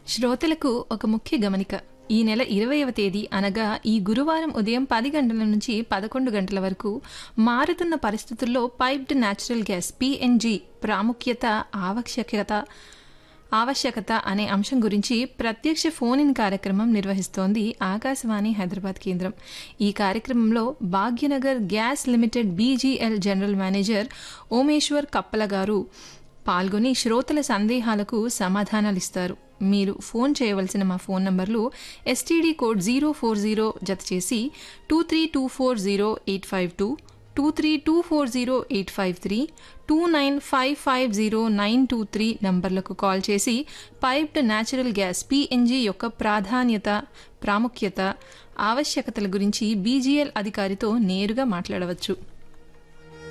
శ్రోతలకు ఒక ముఖ్య గమనిక ఈ నెల ఇరవైవ తేదీ అనగా ఈ గురువారం ఉదయం పది గంటల నుంచి పదకొండు గంటల వరకు మారుతున్న పరిస్థితుల్లో పైప్డ్ న్యాచురల్ గ్యాస్ పిఎన్జి ప్రాముఖ్యత ఆవశ్యకత ఆవశ్యకత అనే అంశం గురించి ప్రత్యక్ష ఫోన్ ఇన్ కార్యక్రమం నిర్వహిస్తోంది ఆకాశవాణి హైదరాబాద్ కేంద్రం ఈ కార్యక్రమంలో Bhagyanagar gas limited B G L general manager Omeshwar Kappala garu పాల్గొని శ్రోతల సందేహాలకు సమాధానాలిస్తారు మీరు ఫోన్ చేయవలసిన మా ఫోన్ నంబర్లు S T D code zero four zero జత చేసి two three two four zero eight five two two three two four zero eight five three two nine five five zero nine two three నంబర్లకు call చేసి piped natural gas P N G యొక్క ప్రాధాన్యత ప్రాముఖ్యత ఆవశ్యకతల గురించి BGL అధికారితో నేరుగా మాట్లాడవచ్చు